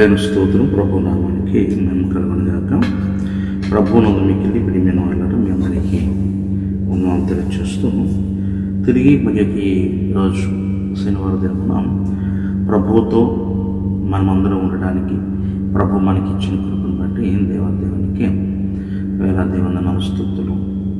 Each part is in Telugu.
దేవుని స్తోత్రం ప్రభు నామానికి మేము కలగనగాక ప్రభు నందు మీకు వెళ్ళి ప్రియమైన వాళ్ళని మీ అందరికీ ఉన్నాం తెలియజేస్తూ తిరిగి మనకి రోజు శనివారం దినమున ప్రభువుతో మనమందరం ఉండడానికి ప్రభు మనకి ఇచ్చిన కృపను బట్టి దేవాదేవునికి వేలాది వందనాలు స్తోత్రులు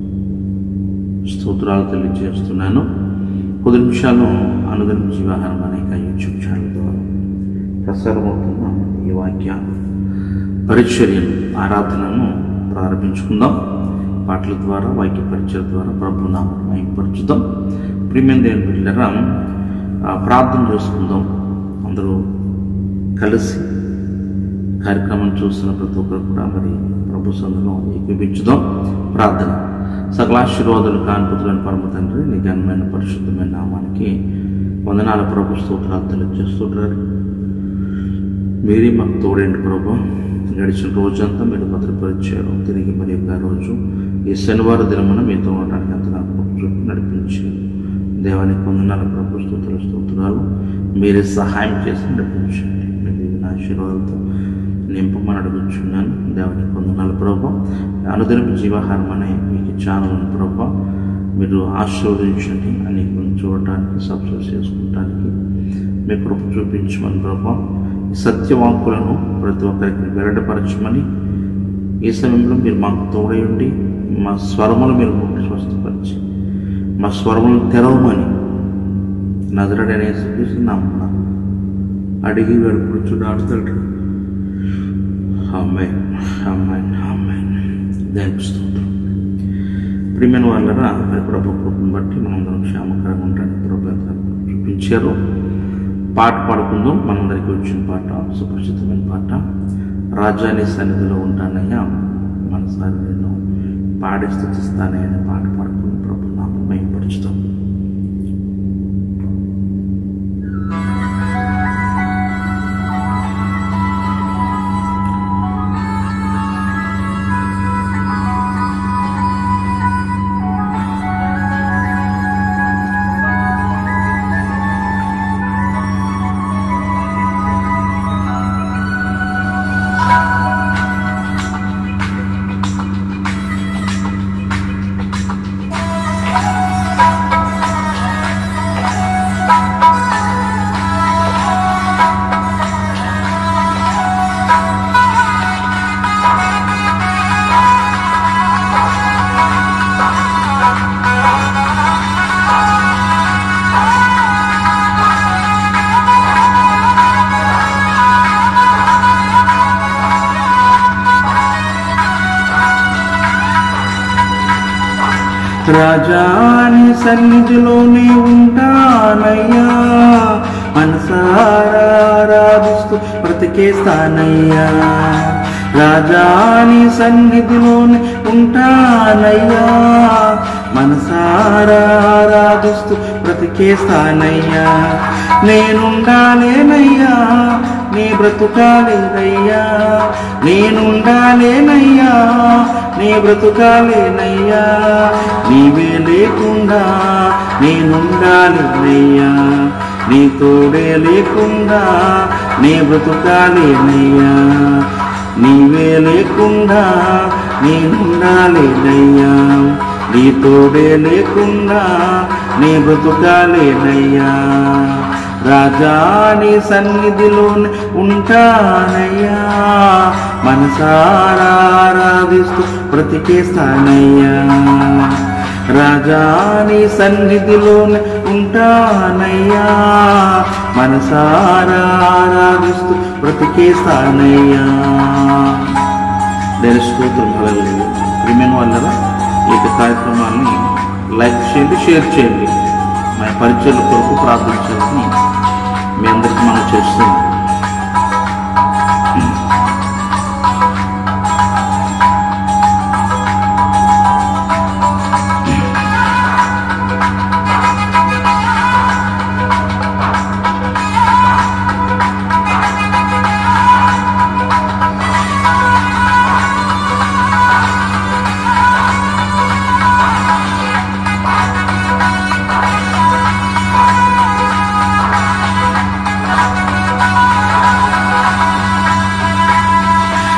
స్తోత్రాలు తెలియజేస్తున్నాను కొద్ది నిమిషాలు అనుదిన జీవాహారం అనేక యూట్యూబ్ ఛానల్ ద్వారా ప్రసారమవుతున్న ఈ వాక్య పరిచర్యను ఆరాధనను ప్రారంభించుకుందాం పాటల ద్వారా వాక్య పరిచయం ద్వారా ప్రభు నామం మహింపరచుదాం ప్రియమైన దేవుని బిడ్డరా ఆ, ప్రార్థన చేసుకుందాం అందరూ కలిసి కార్యక్రమం చూస్తున్న ప్రతి ఒక్కరు కూడా మరి ప్రభు సందులో ఏకీపించుదాం ప్రార్థన సకలాశీర్వాదాలు కాన్పుతులను పరమ తండ్రి నీ ఘనమైన పరిశుద్ధమైన నామానికి వందనాల ప్రభు స్తోత్రాలు తెలియజేస్తుంటారు మీరే మాకు తోడండి ప్రభు గడిచిన రోజంతా మీరు భద్రపరిచారు తిరిగి మరి యొక్క రోజు ఈ శనివారం దినమున మీతో ఉండడానికి అంత నాకు చూపి నడిపించారు దేవానికి వందనాల ప్రభు స్తోత్ర స్తోత్రాలు మీరే సహాయం చేసి నడిపించండి మీ దీవెన ఆశీర్వాదాలతో నింపమని అడుగుచున్నాను దేవానికి వందనాలు ప్రభు అనుదినపు జీవాహారం అనే మీకు ఛానల్ ప్రభు మీరు ఆశీర్వదించండి అనేక మంది చూడటానికి సబ్స్క్రైబ్ చేసుకుంటానికి మీ కృప చూపించమని ప్రభా ఈ సత్యవాంకులను ప్రతి ఒక్కరికి వెల్లడపరచమని ఈ సమయంలో మీరు మాకు తోడై ఉండి మా స్వరములు మీరు ముట్టి స్వస్థపరిచి మా స్వరములను తెరవమని నజరడనే నమ్మ అడిగి వేడుకుంటున్నాడు తండ్రి అమ్మాయి అమ్మాయి అమ్మాయి దానికి స్తోత్రం ప్రియమైన వాళ్ళరా మరి ప్రభు కృపను బట్టి మనందరం క్షేమకరంగా ఉండడానికి ప్రభు ఎంతగానో చూపించారు పాట పాడుకుందాం మనందరికీ వచ్చిన పాట సుపరిచితమైన పాట రాజాని సన్నిధిలో ఉంటానయ్యా మనసారి నేను పాడి స్థుతిస్తానయ్యా అనే పాట పాడుకుని ప్రభు నాకు మయంపరుచుతాం రాజాని సన్నిధిలోనే ఉంటానయ్యా మనసారా ఆరాధిస్తూ బ్రతికేస్తానయ్యా రాజాని సన్నిధిలోనే ఉంటానయ్యా మనసారా ఆరాధిస్తూ బ్రతికేస్తానయ్యా నేనుండాలేనయ్యా నీ బ్రతుకాలేనయ్యా నేనుండాలేనయ్యా నీ బ్రతుకాలేనయ్యా నీవే లేకుండా నేనుండాలేనయ్యా నీ తోడే లేకుండా నీ బ్రతుకాలేనయ్యా నీవే లేకుండా నేనుండాలేనయ్యా నీ తోడే లేకుండా నీ బ్రతుకాలేనయ్యా రాజాని సన్నిధిలో ఉంటానయ్యా మనసారా ఆరాధిస్తూ బ్రతికేస్తానయ్యా రాజాని సన్నిధిలో ఉంటానయ్యా మనసారా ఆరాధిస్తూ బ్రతికేస్తానయ్యా దేని స్తోత్రం హల్లెలూయా ప్రియమైన వాళ్ళరా ఈ యొక్క కార్యక్రమాన్ని లైక్ చేయండి షేర్ చేయండి మన పరిచయాల కొరకు ప్రార్థించాలని మీ అందరికీ మనం చేస్తున్నాం Thank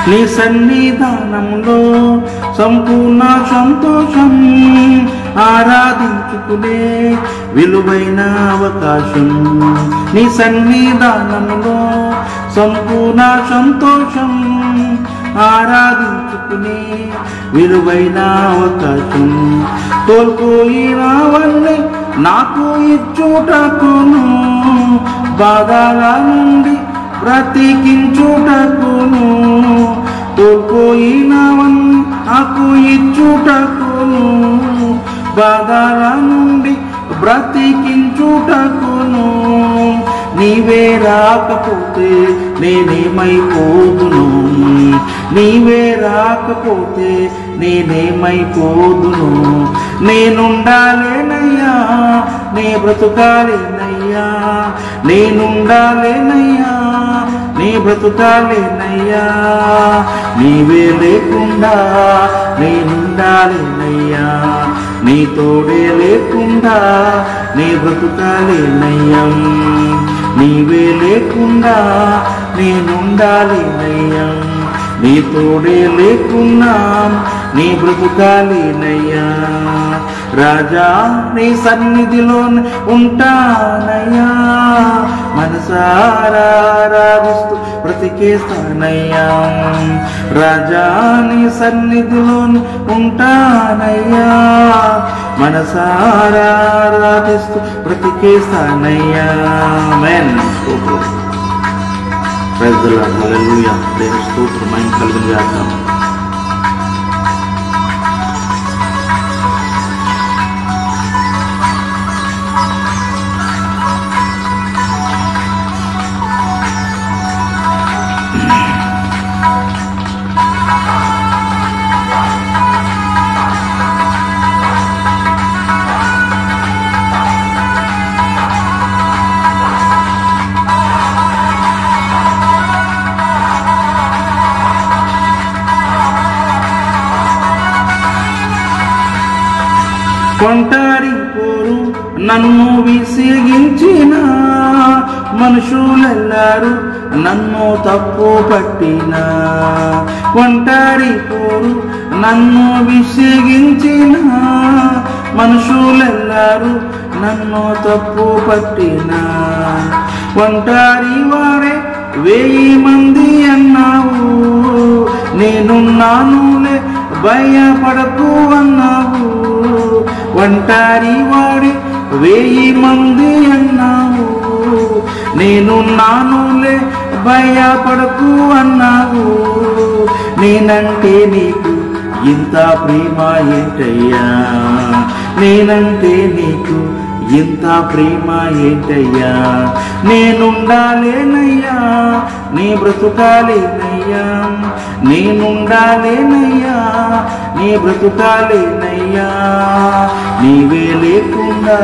నీ సన్నిధానంలో సంపూర్ణ సంతోషం ఆరాధించుకునే విలువైన అవకాశం నీ సన్నిధానంలో సంపూర్ణ సంతోషం ఆరాధించుకునే విలువైన అవకాశం కోల్పోయిన వల్లే నాకు ఇచ్చుటకును బాధల నుండి బ్రతికించుటకును కోల్పోయినవన్నీ నాకు ఇచ్చుటకును బాధల నుండి బ్రతికించుటకును నీవే రాకపోతే నేనేమైపోదును నీవే రాకపోతే నేనేమైపోదును నేనుండాలేనయ్యా నే బ్రతుకాలేనయ్యా నేనుండాలేనయ్యా నీ బ్రతుకాలేనయ్యా నీవే లేకుండా నేనుండాలేనయ్యా నీ తోడే లేకుండా నీ బ్రతుకాలేనయ్యా నీవే లేకుండా నేనుండాలేనయ్యా నీ తోడే లేకున్నా నీ బ్రతుకాలేనయ్యా రాజా నీ సన్నిధిలో ఉంటానయ్యా మనసారా రావిస్తూ బ్రతికేస్తానయ్యా రాజా నీ సన్నిధిలో ఉంటానయ్యా మనసారా రావిస్తూ బ్రతికేస్తానయ్యా మెన్ ప్రజల హల్లెలూయా దేవుని స్తోత్రమైన కలుగును గాక కొంటారి పోరు నన్ను విసిగించిన మనుషులెల్లారు నన్ను తప్పు పట్టిన ఒంటారి పోరు నన్ను విసిగించిన మనుషులెల్లారు నన్ను తప్పు పట్టిన ఒంటారి వారే వెయ్యి మంది అన్నావు నేనున్నానులే భయపడకు అన్నావు ఒంటారి వాడి వెయ్యి మంది అన్నావు నేనున్నానులే భయపడకు అన్నావు నేనంటే నీకు ఇంత ప్రేమ ఏంటయ్యా నేనంటే నీకు ఇంత ప్రేమ ఏంటయ్యా నేనుండాలేనయ్యా నీ బ్రతుకాలేనయ్యా నేనుండాలేనయ్యా నీ బ్రతుకాలేనయ్యా నీవే లేకుండా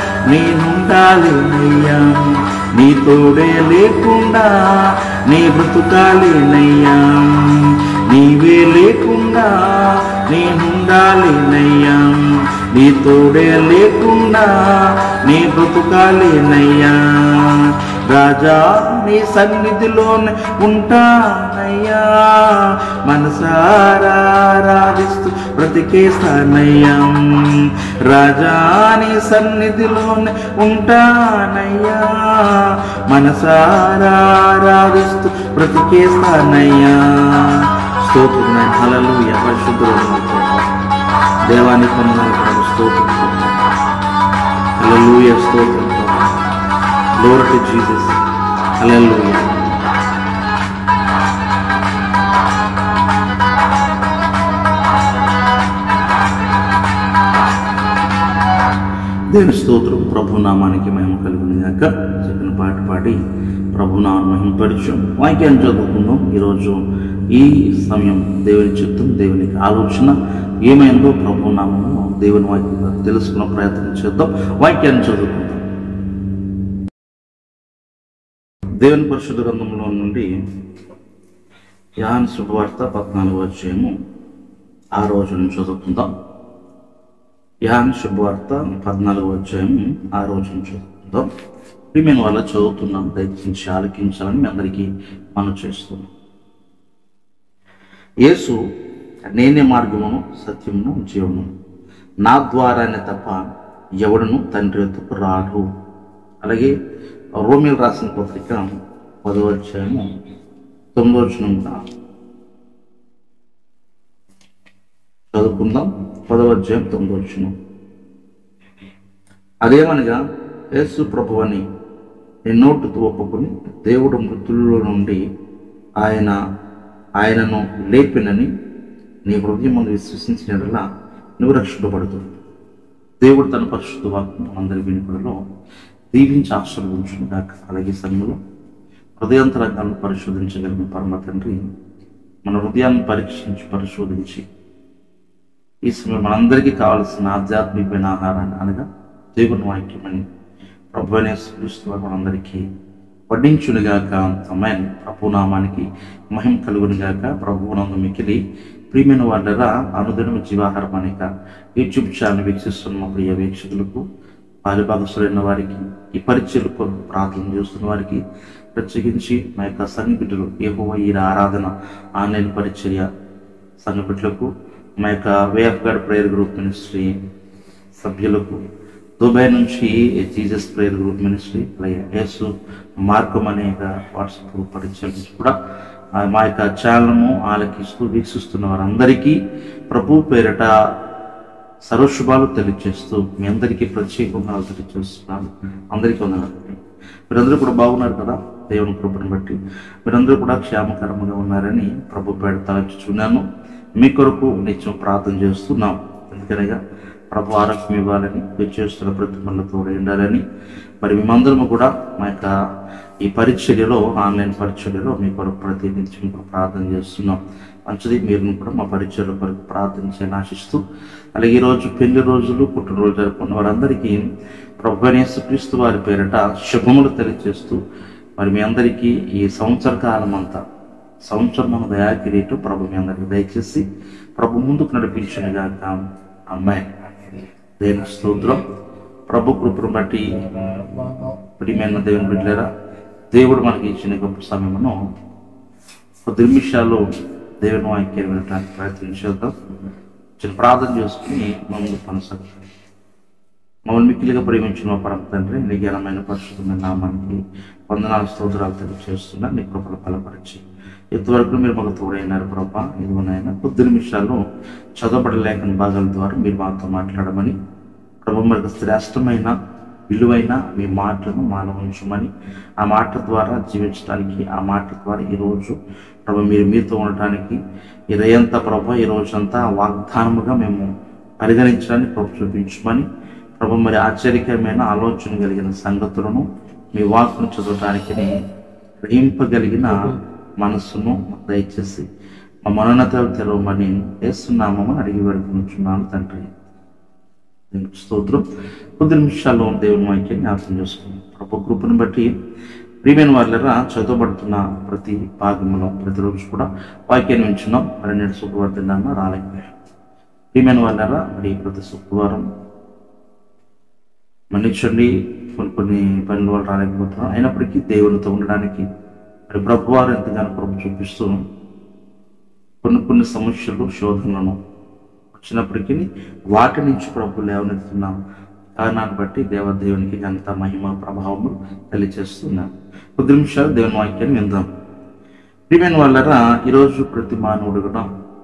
నేనుండాలేనయ్యా నీ తోడే లేకుండా నీ బ్రతుకాలేనయ్యా నీవే లేకుండా నేనుండాలేనయ్యా నీ తోడే లేకుండా నీ బ్రతుకాలేనయ్యా రాజా నీ సన్నిధిలోనే ఉంటానయ్యా మనసారా రాధిస్తూ బ్రతికేస్తానయ్యా రాజా నీ సన్నిధిలోనే ఉంటానయ్యా మనసారా రాధిస్తూ బ్రతికేస్తానయ్యా స్తోత్రం హలలు పరిశుద్ధులు దేవానికి వందనాలు ప్రభు స్తోత్రం హల్లెలూయా స్తోత్రం గ్లోరీ టు జీసస్ హల్లెలూయా దేవుని స్తోత్రం ప్రభు నామానికి మేము కలిగిన గాక చెప్పిన పాట పాడి ప్రభు నామం మహింపరిచాం వాక్యాన్ని చదువుకుందాం ఈరోజు ఈ సమయం దేవుని చిత్తం దేవునికి ఆలోచన ఏమైందో ప్రభు నామము దేవుని వాక్యం తెలుసుకున్న ప్రయత్నం చేద్దాం వాక్యాన్ని చదువుకుందాం దేవుని పరిశుద్ధ గ్రంథంలో నుండి యాన్ శుభవార్త పద్నాలుగు వచ్చేము ఆ రోజు నుంచి చదువుకుందాం యాన్ శుభవార్త పద్నాలుగు అధ్యాయం ఆ రోజు నుంచి చదువుకుందాం మేము వాళ్ళ చదువుతున్నాం దయచేసి ఆలకించాలని మీ అందరికీ మనం చేస్తున్నాం యేసు నేనే మార్గమును సత్యమును జీవమును నా ద్వారానే తప్ప ఎవడును తండ్రి వద్దకు రాడు అలాగే రోమిల్ రాసిన పత్రిక పదవ అధ్యాయము తొమ్మిదో వచనం కూడా చదువుకుందాం పదవ అధ్యాయం తొమ్మిదో వచనం అదేమనగా యేసు ప్రభువని నీ నోటుతో ఒప్పుకొని దేవుడు మృతుల్లో నుండి ఆయన ఆయనను లేపినని నీ హృదయం ముందు విశ్వసించినట్లా నువ్వు రక్షింపబడుతుంది దేవుడు తన పరిశుద్ధ వాక్యం అందరి వినిపడలో దీవించి ఆశీర్వదించును గాక అలాగే సమయంలో హృదయాంతరంగాలను పరిశోధించగలిగిన పరమ తండ్రి మన హృదయాన్ని పరీక్షించి పరిశోధించి ఈ సమయం మనందరికీ కావలసిన ఆధ్యాత్మికమైన ఆహారాన్ని అనగా దేవుని వాక్యమని ప్రభు క్రీస్తు వారు మనందరికీ వడ్డించునుగాక అమ్మాయిని ప్రభునామానికి మహిమ కలుగునుగాక ప్రభువునందు మికిలి ప్రియమైన వాళ్ళరా అనుదినం జీవాహారం అనేక యూట్యూబ్ ఛానల్ వీక్షిస్తున్న మా ప్రియ వీక్షకులకు పాలిభాగస్తులైన వారికి ఈ పరిచయలు కొరకు ప్రార్థన చేస్తున్న వారికి ప్రత్యేకించి మా యొక్క సంఘ బిడ్డలు ఏహో ఈ ఆరాధన ఆన్లైన్ పరిచర్య సంఘ బిడ్డలకు మా యొక్క way of God prayer group ministry సభ్యులకు దుబాయ్ నుంచి జీసస్ ప్రేయర్ గ్రూప్ మినిస్ట్రీ అలాగే యేసు మార్గం అనేక వాట్సాప్ గ్రూప్ పరిచయం నుంచి కూడా ఆ మా యొక్క ఛానల్ను ఆలకిస్తూ వీక్షిస్తున్న వారందరికీ ప్రభు పేరట సర్వశుభాలు తెలియజేస్తూ మీ అందరికీ ప్రత్యేకంగా తెలియజేస్తున్నాను అందరికీ వందనాలు మీరందరూ కూడా బాగున్నారు కదా దేవుని కృపను బట్టి మీరందరూ కూడా క్షేమకరంగా ఉన్నారని ప్రభు పేడ తలచుచున్నాను మీ కొరకు నిత్యం ప్రార్థన చేస్తున్నాం ఎందుకనగా ప్రభు ఆరోగ్యం ఇవ్వాలని మీరు చేస్తున్న ప్రతిమల తోడు ఉండాలని మరి మేమందరము కూడా మా యొక్క ఈ పరిచర్యలో ఆన్లైన్ పరిచర్యలో మీ కొరకు ప్రతి నిత్యం కూడా ప్రార్థన చేస్తున్నాం మంచిది మీరు కూడా మా పరిచర్ల కొరకు ప్రార్థించాలని ఆశిస్తూ అలాగే ఈరోజు పెళ్లి రోజులు పుట్టినరోజు జరుపుకున్న వారందరికీ ప్రభు క్రీస్తు వారి పేరిట శుభములు తెలియజేస్తూ మరి మీ అందరికీ ఈ సంవత్సర కాలం అంతా సంవత్సరం మన దయా కిరీటం ప్రభు మీ అందరికి దయచేసి ప్రభు ముందుకు నడిపించినగాక అమ్మాయి దేవుని స్తోత్రం ప్రభు కృపను బట్టి ప్రియమైన దేవుని బిడ్డలేరా దేవుడు మనకి ఇచ్చిన గొప్ప సమయమును కొద్ది నిమిషాలు దేవుని వాక్యాన్ని వినడానికి ప్రయత్నం చేద్దాం చిన్న ప్రార్థన చేసుకుని మమ్మల్ని కొనసాగుతాం మమ్మల్ని మిక్కిలిగా ప్రేమించిన మా పరమ తండ్రి నీ ఘనమైన పరిశుద్ధమైన నామానికి వందనాలు స్తోత్రాలు తెలియజేస్తున్నా నీ కృపలు బలపరిచి ఇంతవరకు మీరు మాకు తోడైనారు ప్రభా ఇదిగోనైనా కొద్ది నిమిషాలు చదవబడలేకని భాగాల ద్వారా మీరు మాతో మాట్లాడమని ప్రభు మనకు శ్రేష్టమైన విలువైన మీ మాటలను మానవ ఉంచమని ఆ మాట ద్వారా జీవించడానికి ఆ మాట ద్వారా ఈరోజు ప్రభు మీరు మీతో ఉండటానికి ఇదయంతా ప్రభు ఈ రోజంతా వాగ్దానముగా మేము పరిగణించడానికి ప్రభు చూపించమని ప్రభు మరి ఆశ్చర్యకరమైన ఆలోచన కలిగిన సంగతులను మీ వాక్కును చదవటానికి గ్రహింపగలిగిన మనస్సును మాకు దయచేసి మా మనోన్నతలు తెలవమని వేస్తున్నామని అడిగి పెడుతున్నాను తండ్రి దేవునికి స్తోత్రం కొద్ది నిమిషాల్లో దేవుని వాక్యాన్ని జ్ఞాపకం చేసుకున్నాం ప్రభు కృపను బట్టి ప్రియమైన వాళ్ళరా చదవబడుతున్న ప్రతి భాగంలో ప్రతిరోజు కూడా వాక్యాన్ని ఉంచున్నాం మరి నేను శుక్రవారం రాలేకపోయాం ప్రియమైన వాళ్ళరా మరి ప్రతి శుక్రవారం మన్నించండి కొన్ని కొన్ని పనుల వల్ల రాలేకపోతున్నాం అయినప్పటికీ దేవునితో ఉండడానికి మరి ప్రభు వారు ఎంతగానో ప్రభు చూపిస్తూ కొన్ని కొన్ని సమస్యలు శోధనలను వచ్చినప్పటికీ వాటి నుంచి ప్రభు లేవనెత్తున్నాం కారణాన్ని బట్టి దేవదేవునికి ఘనత మహిమ ప్రభావము తెలియజేస్తున్నాను కొద్ది నిమిషాలు దేవుని వాక్యాన్ని విందాం ప్రియమైన వాళ్ళరా ఈరోజు ప్రతి మానవుడు కూడా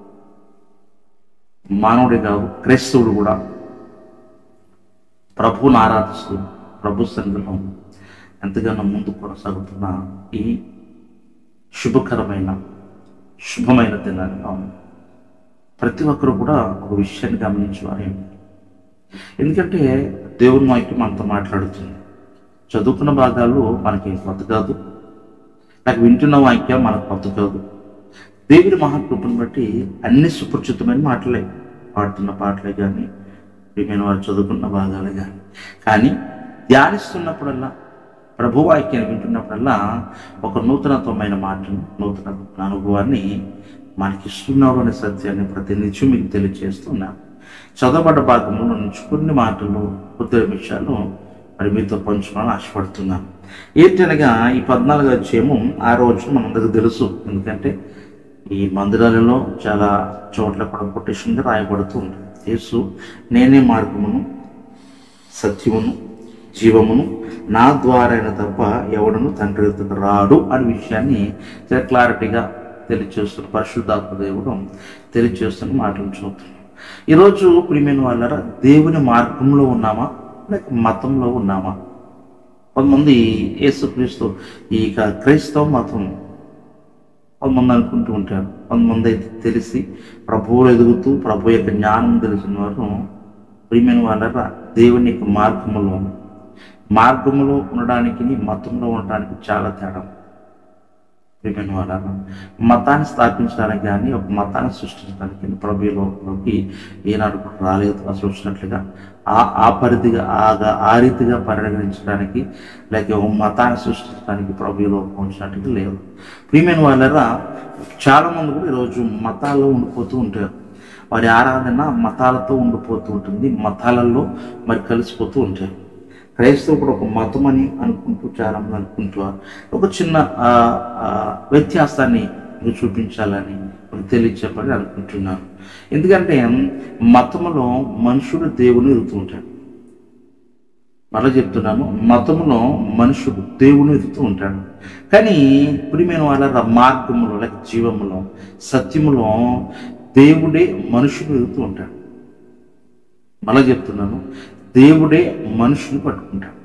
మానవుడే కాదు క్రైస్తవుడు కూడా ప్రభువును ఆరాధిస్తూ ప్రభు సన్నిధిలో ఎంతగానో ముందు కొనసాగుతున్న ఈ శుభకరమైన శుభమైన దినాన్ని అవును ప్రతి ఒక్కరు కూడా ఒక విషయాన్ని గమనించేవారే ఎందుకంటే దేవుని వాక్యం మనతో మాట్లాడుతుంది చదువుకున్న భాగాలు మనకి కొత్త కాదు నాకు వింటున్న వాక్యం మనకు కొత్త కాదు దేవుని మహాకృపను బట్టి అన్ని సుపరిచితమైన మాటలే పాడుతున్న పాటలే కానీ ప్రియమైన వారు చదువుకున్న భాగాలే కానీ కానీ ధ్యానిస్తున్నప్పుడల్లా ప్రభు వాక్యాన్ని వింటున్నప్పుడల్లా ఒక నూతనత్వమైన మాటను నూతన అనుభవాన్ని మనకి ఇస్తున్నాడు అనే సత్యాన్ని ప్రతి నిత్యం మీకు తెలియజేస్తున్నాను చదవబడ్డ భాగంలో నుంచి కొన్ని మాటలు కొద్ది విషయాలు మరి మీతో పంచుకోవాలని ఆశపడుతున్నాను ఏంటనగా ఈ పద్నాలుగు అధ్యాయము ఆ రోజు మనందరికీ తెలుసు ఎందుకంటే ఈ మందిరాలలో చాలా చోట్ల కూడా కొటేషన్గా రాయబడుతూ ఉంటుంది యేసు నేనే మార్గమును సత్యమును జీవమును నా ద్వారైన తప్ప ఎవడను తండ్రి యొద్దకు రాడు అనే విషయాన్ని చాలా క్లారిటీగా తెలియచేస్తున్న పరిశుద్ధాత్మ దేవుడు తెలియచేస్తున్న మాటలు చూస్తున్నాం ఈరోజు ప్రియమైన వాళ్ళరా దేవుని మార్గంలో ఉన్నామా లేక మతంలో ఉన్నామా కొంతమంది యేసుక్రీస్తు ఈ యొక్క క్రైస్తవ మతం కొంతమంది అనుకుంటూ ఉంటారు కొంతమంది అయితే తెలిసి ప్రభువులు ఎదుగుతూ ప్రభు యొక్క జ్ఞానం తెలిసిన వారు ప్రియమైన వాళ్ళ దేవుని యొక్క మార్గములో మార్గములో ఉండడానికి మతంలో ఉండడానికి చాలా తేడా ప్రియమైన వాళ్ళ మతాన్ని స్థాపించడానికి కానీ ఒక మతాన్ని సృష్టించడానికి ప్రభు ఈ లోకంలోకి ఏనాడు కూడా రాలేదు అసలు వచ్చినట్లుగా ఆ ఆ పరిధిగా ఆ ఆ రీతిగా పరిగణించడానికి లేక ఒక మతాన్ని సృష్టించడానికి ప్రభు ఈ లోకం వచ్చినట్టుగా లేదు ప్రియమైన వాళ్ళరా చాలా మంది కూడా ఈరోజు మతాల్లో ఉండిపోతూ ఉంటారు వారి ఆరాధన మతాలతో ఉండిపోతూ ఉంటుంది మతాలలో మరి కలిసిపోతూ ఉంటారు క్రైస్తవు కూడా ఒక మతం అని అనుకుంటూ చాలా మంది అనుకుంటారు ఒక చిన్న ఆ, ఆ, వ్యత్యాసాన్ని మీకు చూపించాలని మీకు తెలియచెప్పాలని అనుకుంటున్నాను ఎందుకంటే మతములో మనుషుడు దేవుని ఎదుగుతూ ఉంటాడు మళ్ళీ చెప్తున్నాను మతములో మనుషుడు దేవుని ఎదుగుతూ ఉంటాడు కానీ ప్రియమైన వాళ్ళ మార్గములో లేక జీవములో సత్యములో దేవుడే మనుషుడు ఎదుగుతూ ఉంటాడు మళ్ళీ చెప్తున్నాను దేవుడే మనుషుని పట్టుకుంటాడు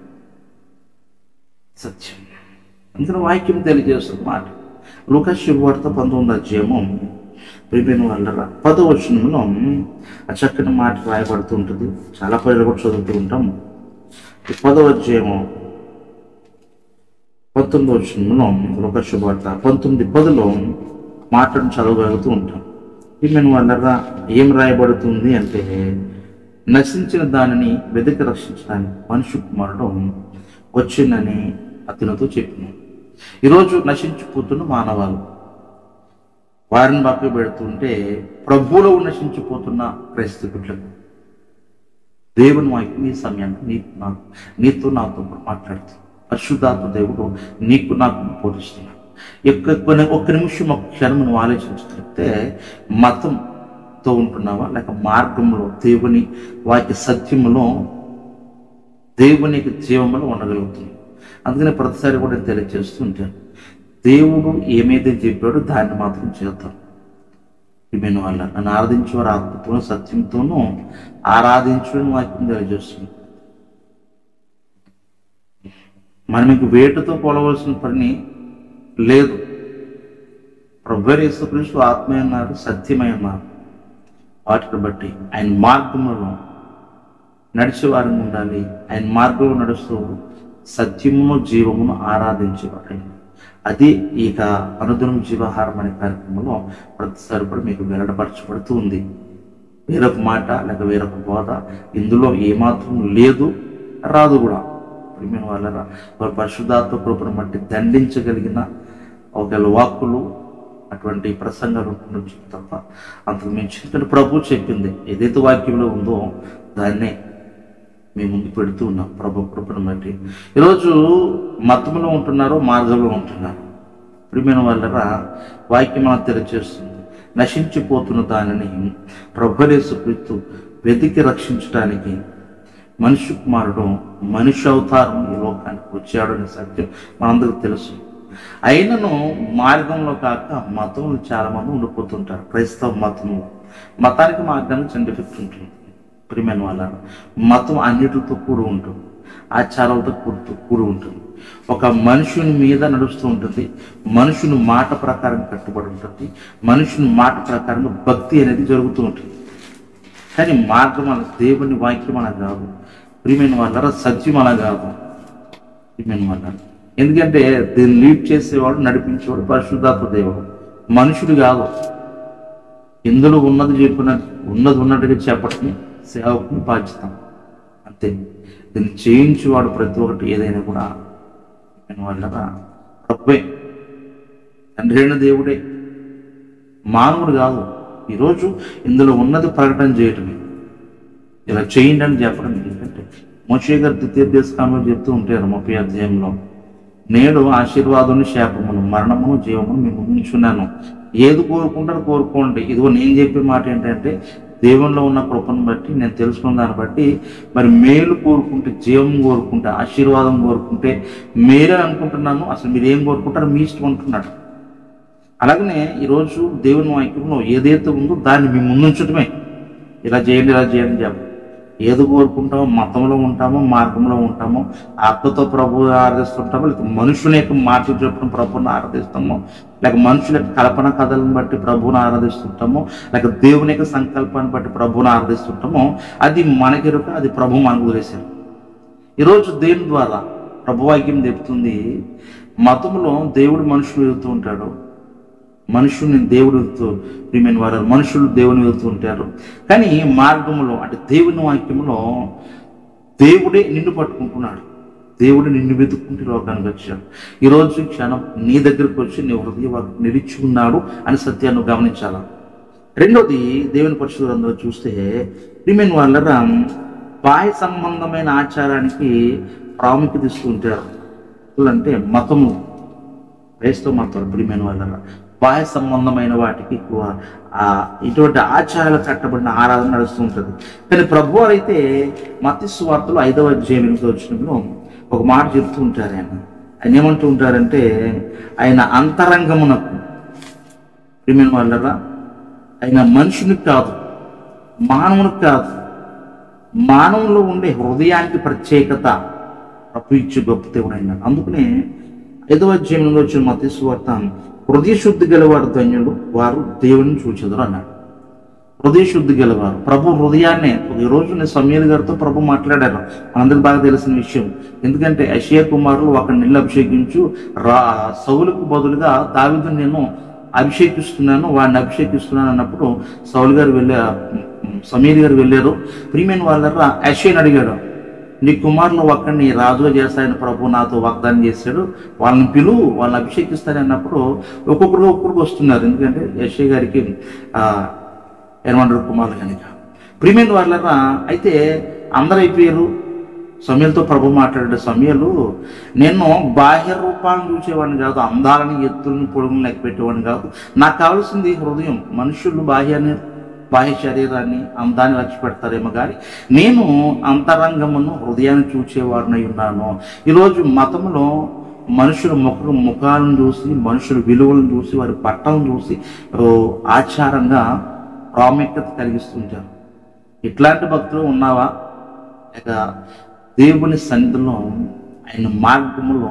సత్యం అందుకని వాక్యం తెలియజేస్తున్న మాట లోక శుభవార్త పంతొమ్మిది అధ్యాయము ప్రియమైన వాళ్ళ పదవచనంలో ఆ చక్కని మాట రాయబడుతూ ఉంటుంది చాలా ప్రజలు కూడా చదువుతూ ఉంటాం ఈ పదవ అధ్యాయము పంతొమ్మిది వచనంలో లోక శుభవార్త పంతొమ్మిది పదిలో మాటను చదవగలుగుతూ ఉంటాం ప్రియమైన వాళ్ళ ఏం రాయబడుతుంది అంటే నశించిన దానిని వెదకి రక్షించడానికి మనుషు కుమారుడు వచ్చిందని అతనితో చెప్పిన ఈరోజు నశించిపోతున్న మానవాళ్ళు వారిని పక్క పెడుతుంటే ప్రభువులో నశించిపోతున్న క్రైస్తవులకు దేవుని వాక్యం ఈ సమయానికి నీకు నాకు నీతో నాతో కూడా మాట్లాడుతుంది పరిశుద్ధాత్మ దేవుడు నీకు నాకు బోధిస్తున్నాడు యొక్క కొన్ని ఒక్క నిమిషం ఒక క్షణం నువ్వు ఆలోచించితే మతంతో ఉంటున్నావా లేక మార్గంలో దేవుని వాక్య సత్యములో దేవుని యొక్క జీవములో ఉండగలుగుతుంది అందుకని ప్రతిసారి కూడా నేను తెలియజేస్తూ ఉంటాను దేవుడు ఏమైతే చెప్పాడో దాన్ని మాత్రం చేద్దాం ప్రియమైన వాళ్ళ నన్ను ఆరాధించేవారు ఆత్మతోనూ సత్యంతోనూ ఆరాధించడం వాక్యం తెలియజేస్తుంది మనం ఇంక వేటుతో పొలవలసిన పని లేదు ప్రభు యేసుక్రీస్తు ఆత్మ అన్నారు సత్యమై ఉన్నారు వాటిని బట్టి ఆయన మార్గంలో నడిచేవారిని ఉండాలి ఆయన మార్గంలో నడుస్తూ సత్యమును జీవమును ఆరాధించేవాడు అది ఇక అనుదినం జీవాహారం అనే కార్యక్రమంలో ప్రతిసారి కూడా మీకు వెల్లడపరచబడుతూ ఉంది వేరొక మాట లేక వేరొక బోధ ఇందులో ఏమాత్రం లేదు రాదు కూడా ప్రియమైన వాళ్ళ వారి పరిశుద్ధాత్మ కృపను బట్టి దండించగలిగిన ఒకవేళ వాక్కులు అటువంటి ప్రసంగాలు నుంచి తప్ప అంతకు మించి ఎందుకంటే ప్రభు చెప్పింది ఏదైతే వాక్యంలో ఉందో దాన్నే మేము ముందు పెడుతూ ఉన్నాం ప్రభు కృపను బట్టి ఈరోజు మతంలో ఉంటున్నారు మార్గంలో ఉంటున్నారు ప్రియమైన వాళ్ళరా వాక్యం మనం తెలియజేస్తుంది నశించిపోతున్న దానిని ప్రభులేసు క్రీస్తు వెతికి రక్షించడానికి మనిషి కుమారుడు మనిషి అవతారం ఈ లోకానికి వచ్చాడు అనే సత్యం మనందరికి తెలుసు అయినను మార్గంలో కాక మతంలో చాలా మంది ఉండిపోతుంటారు క్రైస్తవ మతంలో మతానికి మార్గానికి చిన్న డిఫెక్ట్ ఉంటుంది ప్రియమైన వాళ్ళ మతం అన్నిటితో కూడి ఉంటుంది ఆచారాలతో కూడుతూ కూడి ఉంటుంది ఒక మనుషుని మీద నడుస్తూ ఉంటుంది మనుషుని మాట ప్రకారం కట్టుబడి ఉంటుంది మనుషుని మాట ప్రకారంగా భక్తి అనేది జరుగుతూ ఉంటుంది కానీ మార్గం అలా దేవుని వాక్యం అలా కాదు ప్రియమైన వాళ్ళ సత్యం అలా కాదు ప్రియమైన వాళ్ళ ఎందుకంటే దీన్ని లీడ్ చేసేవాడు నడిపించేవాడు పరిశుద్ధాత్మ దేవుడు మనుషుడు కాదు ఇందులో ఉన్నది చెప్పిన ఉన్నది ఉన్నట్టుగా చెప్పటమే సేవకుని బాధ్యత అంతే దీన్ని చేయించేవాడు ప్రతి ఒక్కటి ఏదైనా కూడా ప్రియమైన వాళ్ళ ప్రభువే తండ్రి అయిన దేవుడే మానవుడు కాదు ఈరోజు ఇందులో ఉన్నది ప్రకటన చేయటమే ఇలా చేయండి అని చెప్పడం ఎందుకంటే మోషే గారు ద్వితీయ దేశకాలంలో చెప్తూ ఉంటారు ముప్పై అధ్యాయంలో నేడు ఆశీర్వాదమును శాపమును మరణమును జీవమును మేము ఉంచున్నాను ఏది కోరుకుంటారో కోరుకోండి ఇదిగో నేను చెప్పే మాట ఏంటంటే దేవునిలో ఉన్న కృపను బట్టి నేను తెలుసుకున్న దాన్ని బట్టి మరి మేలు కోరుకుంటే జీవం కోరుకుంటే ఆశీర్వాదం కోరుకుంటే మేలే అనుకుంటున్నాను అసలు మీరు ఏం కోరుకుంటారో మీ ఇష్టం అంటున్నాడు అలాగనే ఈరోజు దేవుని వాక్యంలో ఏదైతే ఉందో దాన్ని మీ ముందుంచడమే ఇలా చేయండి ఇలా చేయండి అని చెప్ప ఏది కోరుకుంటామో మతంలో ఉంటామో మార్గంలో ఉంటామో ఆత్మతో ప్రభు ఆరాధిస్తుంటామో లేక మనుషుల యొక్క మాటలు చెప్పడం ప్రభుని ఆరాధిస్తామో లేక మనుషుల యొక్క కల్పన కథలను బట్టి ప్రభువుని ఆరాధిస్తుంటామో లేక దేవుని యొక్క సంకల్పాన్ని బట్టి ప్రభువుని ఆరాధిస్తుంటామో అది మనకెరుక అది ప్రభు మనకు వదిలేశారు ఈరోజు దేవుని ద్వారా ప్రభువాక్యం చెప్తుంది మతంలో దేవుడు మనుషులు వెళ్తూ ఉంటాడు మనుషుల్ని దేవుడు వెళ్తూ ప్రియమైన వారు మనుషులు దేవుని వెళ్తూ ఉంటారు కానీ మార్గంలో అంటే దేవుని వాక్యంలో దేవుడే నిన్ను పట్టుకుంటున్నాడు దేవుడు నిన్ను వెతుక్కుంటూ ఈ లోకానికి వచ్చాడు ఈరోజు ఈ క్షణం నీ దగ్గరకు వచ్చి నీ హృదయ వాక్యం నిలిచి ఉన్నాడు అని సత్యాన్ని గమనించాలా రెండోది దేవుని పరిశుద్ధంలో చూస్తే ప్రియమైన వాళ్ళరా బాహ్య సంబంధమైన ఆచారానికి ప్రాముఖ్యత ఇస్తూ ఉంటారు అంటే మతము క్రైస్తవ మతం ప్రియమైన వాళ్ళ బాహ్య సంబంధమైన వాటికి ఎక్కువ ఆ ఇటువంటి ఆచారాలు కట్టబడిన ఆరాధన నడుస్తూ ఉంటుంది కానీ ప్రభు అయితే మత్స్సు వార్తలు ఐదవ అధ్యాయం ఎనిమిదో వచ్చినప్పుడు ఒక మాట చెప్తూ ఉంటారు ఆయన ఆయన ఏమంటూ ఉంటారంటే ఆయన అంతరంగమునకు ప్రియమైన వాళ్ళరా ఆయన మనుషునికి కాదు మానవునికి కాదు మానవులో ఉండే హృదయానికి ప్రత్యేకత ప్రభు ఇచ్చే గొప్ప దేవుడు ఆయన అందుకనే ఐదవ అధ్యాయంలో వచ్చిన మతీసు వార్త హృదయ శుద్ధి గలవారు ధన్యులు వారు దేవుని చూచెదరు అన్నాడు హృదయ శుద్ధి గలవారు ప్రభు హృదయాన్నే ఈ రోజు నేను సమీర్ గారితో ప్రభు మాట్లాడారు మనందరికి బాగా తెలిసిన విషయం ఎందుకంటే అషియా కుమారులు ఒక నీళ్ళు అభిషేకించు రా సౌలుకు బదులుగా దావిదు నేను అభిషేకిస్తున్నాను వాడిని అభిషేకిస్తున్నాను అన్నప్పుడు సౌలు గారు వెళ్ళా సమీర్ గారు వెళ్ళారు ప్రియమైన వాళ్ళ అషియని అడిగాడు నీ కుమారులు ఒక్కడిని రాజుగా చేస్తాయని ప్రభు నాతో వాగ్దానం చేశాడు వాళ్ళని పిలువు వాళ్ళని అభిషేకిస్తారని అన్నప్పుడు ఒక్కొక్కరు ఒక్కొక్కరికి వస్తున్నారు ఎందుకంటే యశ్వ గారికి ఆ ఎనమండరు కుమారులు కనుక ప్రియమైన వాళ్ళరా అయితే అందరు అయిపోయారు సమయంతో ప్రభు మాట్లాడే సమయాలు నేను బాహ్య రూపాలను చూసేవాడిని కాదు అందాలని ఎత్తులను పొడుగులను లెక్క పెట్టేవాడిని కాదు నాకు కావాల్సింది హృదయం మనుషులు బాహ్యాన్ని బాహ్య శరీరాన్ని అందాన్ని లక్ష్య పెడతారేమో కానీ నేను అంతరంగమును హృదయాన్ని చూచేవాడినై ఉన్నాను ఈరోజు మతంలో మనుషుల ముఖ ముఖాలను చూసి మనుషుల విలువలను చూసి వారి బట్టలను చూసి ఓ, ఆచారంగా ప్రాముఖ్యత కలిగిస్తుంటారు ఇట్లాంటి భక్తులు ఉన్నావా లేక దేవుని సన్నిధిలో ఆయన మార్గములో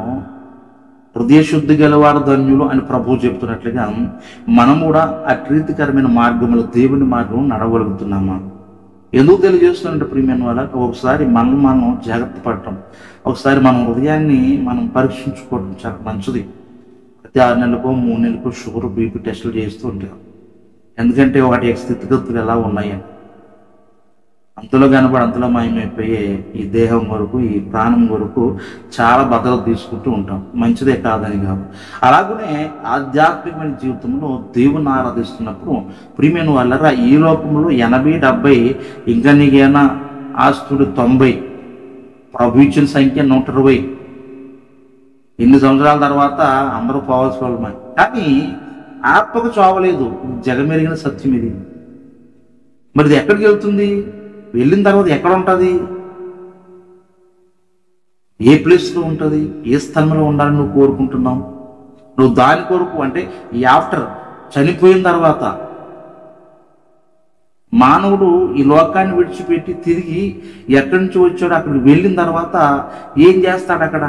హృదయ శుద్ధి గలవారు ధన్యులు అని ప్రభువు చెప్తున్నట్లుగా మనం కూడా అట్రీతికరమైన మార్గములు దేవుని మార్గం నడవగలుగుతున్నామా ఎందుకు తెలియజేస్తున్నట్టు ప్రియమైన వాళ్ళ ఒకసారి మనం మనం జాగ్రత్త పడటం ఒకసారి మన హృదయాన్ని మనం పరీక్షించుకోవడం చాలా మంచిది ప్రతి ఆరు నెలలకు మూడు నెలలకు షుగర్ బీపీ టెస్టులు చేస్తూ ఉంటారు ఎందుకంటే వాటి యొక్క స్థితిగతులు ఎలా ఉన్నాయని అంతలో కనబడి అంతలో మాయమైపోయే ఈ దేహం వరకు ఈ ప్రాణం వరకు చాలా భద్రత తీసుకుంటూ ఉంటాం మంచిదే కాదని కాదు అలాగనే ఆధ్యాత్మికమైన జీవితంలో దేవుని ఆరాధిస్తున్నప్పుడు ప్రియమైన వాళ్ళరా ఈ లోకంలో ఎనభై డెబ్బై ఇంకా నీకేనా ఆస్తుడు తొంభై ప్రభు ఇచ్చిన సంఖ్య నూట ఇరవై ఇన్ని సంవత్సరాల తర్వాత అందరూ పోవాల్సిన వాళ్ళమే కానీ ఆత్మకు చావలేదు ఇది జగమెరిగిన సత్యం ఇది మరి ఇది ఎక్కడికి వెళ్తుంది వెళ్ళిన తర్వాత ఎక్కడ ఉంటుంది ఏ ప్లేస్లో ఉంటుంది ఏ స్థలంలో ఉండాలని నువ్వు కోరుకుంటున్నావు నువ్వు దాని కొరకు అంటే ఈ ఆఫ్టర్ చనిపోయిన తర్వాత మానవుడు ఈ లోకాన్ని విడిచిపెట్టి తిరిగి ఎక్కడి నుంచి వచ్చాడో అక్కడికి వెళ్ళిన తర్వాత ఏం చేస్తాడు అక్కడ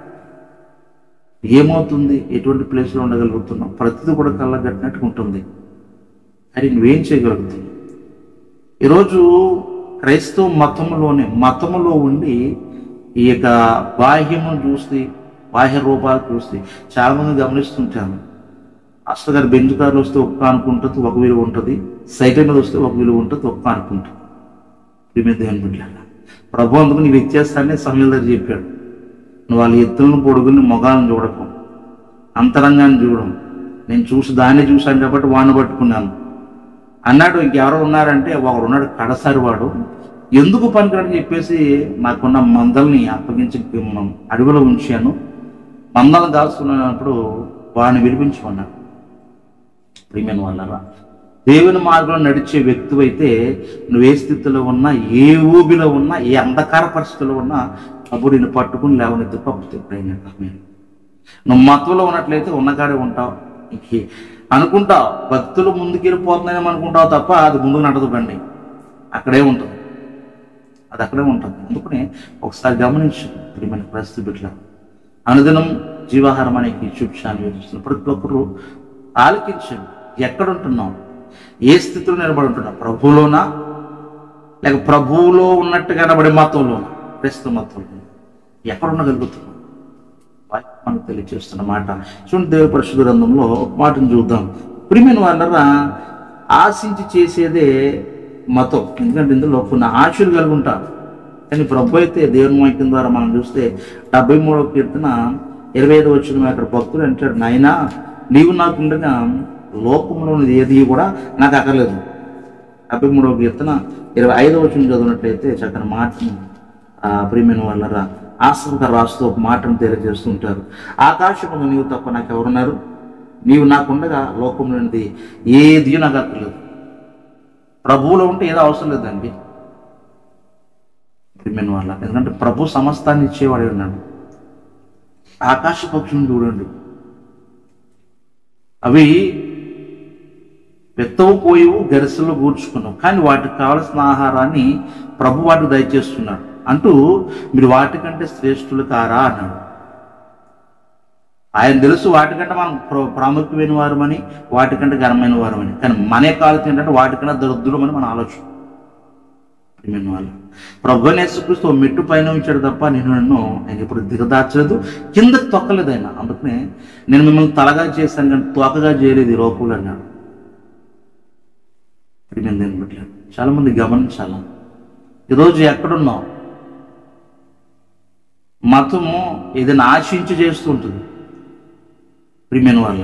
ఏమవుతుంది ఎటువంటి ప్లేస్లో ఉండగలుగుతున్నావు ప్రతిదీ కూడా కళ్ళగట్టినట్టు ఉంటుంది అది నువ్వేం చేయగలుగుతావు ఈరోజు క్రైస్తవ మతంలోనే మతములో ఉండి ఈ యొక్క బాహ్యమును చూసి బాహ్య రూపాలు చూసి చాలా మంది గమనిస్తుంటాను అసలు గారు బెంచ్ కార్లు వస్తే ఒక్క అనుకుంటుంది ఒక విలువ ఉంటుంది సైకిల్ మీద వస్తే ఒక విలువ ఉంటుంది ఒక్క అనుకుంటుంది ప్రియమైన దేవుని బిడ్డలారా ప్రభు అందుకు నీకు ఇచ్చేస్తానని సమయం దగ్గర చెప్పాడు నువ్వు వాళ్ళ ఎత్తులను పొడుగుని మొగాలను చూడకు అంతరంగాన్ని చూడడం నేను చూసి దాన్ని చూశాను కాబట్టి వాడిని పట్టుకున్నాను అన్నాడు ఇంకెవరో ఉన్నారంటే ఒకడు ఉన్నాడు కడసారి వాడు ఎందుకు పనికిరాడని చెప్పేసి నాకున్న మందల్ని అప్పగించి మనం అడవిలో ఉంచాను మందలు దాచుకున్నప్పుడు వాడిని విడిపించుకున్నాడు ప్రియమైన వాళ్ళరా దేవుని మార్గంలో నడిచే వ్యక్తి అయితే నువ్వు ఏ స్థితిలో ఉన్నా ఏ ఊబిలో ఉన్నా ఏ అంధకార పరిస్థితిలో ఉన్నా అప్పుడు నిన్ను పట్టుకుని లేవనెత్తి పప్పు ఎప్పుడైనా నువ్వు మతంలో ఉన్నట్లయితే ఉన్నకాడే ఉంటావు ఇంకే అనుకుంటావు భక్తులు ముందుకెళ్ళిపోతున్నాయని అనుకుంటావు తప్ప అది ముందుకు నడదు బండి అక్కడే ఉంటుంది అది అక్కడే ఉంటుంది అందుకనే ఒకసారి గమనించు ప్రియమైన పరిస్థితి బిడ్డ అనుదినం జీవాహారం అనే యూట్యూబ్ ఛానల్ చూస్తున్న ప్రతి ఒక్కరు ఆలకించండి ఎక్కడుంటున్నాం ఏ స్థితిలో నిలబడి ఉంటున్నాం ప్రభువులోనా లేక ప్రభువులో ఉన్నట్టు కనబడే మతంలోనా క్రైస్తవ మతంలో ఎక్కడ ఉండగలుగుతున్నాం వాక్యం మనకు తెలియజేస్తున్న మాట చూడండి దేవ పరిశుద్ధ గ్రంథంలో ఒక మాటను చూద్దాం ప్రియమైన వాళ్ళరా ఆశించి చేసేదే మతం ఎందుకంటే ఇందులో కొన్ని ఆశలు కలిగి ఉంటారు కానీ ప్రభు అయితే దేవుని వాక్యం ద్వారా మనం చూస్తే డెబ్బై మూడవ కీర్తన ఇరవై ఐదు వచ్చిన అక్కడ భక్తులు అంటాడు నాయనా నీవు నాకు ఉండగా లోకంలోనిది ఏది కూడా నాకు అక్కర్లేదు డెబ్బై మూడవ కీర్తన ఇరవై ఐదవ వచ్చిన చదివినట్లయితే చక్కని మాటను ఆ ప్రియమైన వాళ్ళరా ఆశ్రమక రాస్తూ ఒక మాటను తెలియజేస్తుంటారు ఆకాశమును నీవు తప్ప నాకు ఎవరున్నారు నీవు నాకుండగా లోకంలోనిది ఏది నాకు అక్కర్లేదు ప్రభువులో ఉంటే ఏదో అవసరం లేదండి ప్రియమైన వాళ్ళ ఎందుకంటే ప్రభు సమస్తాన్ని ఇచ్చేవాడే ఉన్నాడు ఆకాశ పక్షులను చూడండి అవి వెత్తవు పోయివు గరిసెలో కూర్చుకున్నావు కానీ వాటికి కావలసిన ఆహారాన్ని ప్రభు వాటికి దయచేస్తున్నాడు అంటూ మీరు వాటికంటే శ్రేష్ఠులు కారా అన్నాడు ఆయన తెలుసు వాటికంటే మనం ప్ర- ప్రాముఖ్యమైన వారమని వాటికంటే ఘనమైన వారమని కానీ మనే కాలు ఏంటంటే వాటికన్నా దరిద్రమని మన ఆలోచన ప్రియమైన వాళ్ళు ప్రభు యేసుక్రీస్తు ఓ మెట్టు పైన ఉంచాడు తప్ప నేను నన్ను నేను ఇప్పుడు దిగదార్చలేదు కిందకి తొక్కలేదు ఆయన అందుకనే నేను మిమ్మల్ని తలగా చేశాను కానీ తోకగా చేయలేదు ఈ లోకులు అన్నాడు ప్రియమైన దేవుని బిడ్డలారా, చాలా మంది గమనించాలా ఈరోజు ఎక్కడున్నావు మతము ఏదైనా ఆశించి చేస్తూ ఉంటుంది ప్రియమైన వాళ్ళ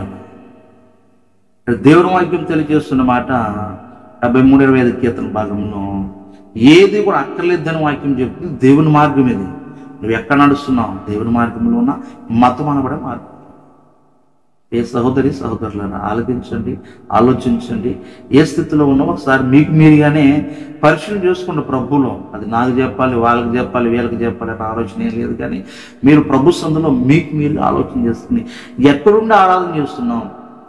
ఇక్కడ దేవుని వాక్యం తెలియజేస్తున్న మాట డెబ్బై మూడు ఇరవై ఐదు కీర్తన భాగంలో ఏది కూడా అక్కర్లేదని వాక్యం చెప్తుంది దేవుని మార్గం ఇది నువ్వు ఎక్కడ నడుస్తున్నావు దేవుని మార్గంలో ఉన్న మతం అనబడే మార్గం ఏ సహోదరి సహోదరులను ఆలోచించండి ఆలోచించండి ఏ స్థితిలో ఉన్నా ఒకసారి మీకు మీరుగానే పరిశీలన చేసుకోండి ప్రభువులో అది నాకు చెప్పాలి వాళ్ళకి చెప్పాలి వీళ్ళకి చెప్పాలి అనే ఆలోచన ఏం లేదు కానీ మీరు ప్రభు సందులో మీకు మీరు ఆలోచన చేసుకుని ఎక్కడుండి ఆరాధన చేస్తున్నాం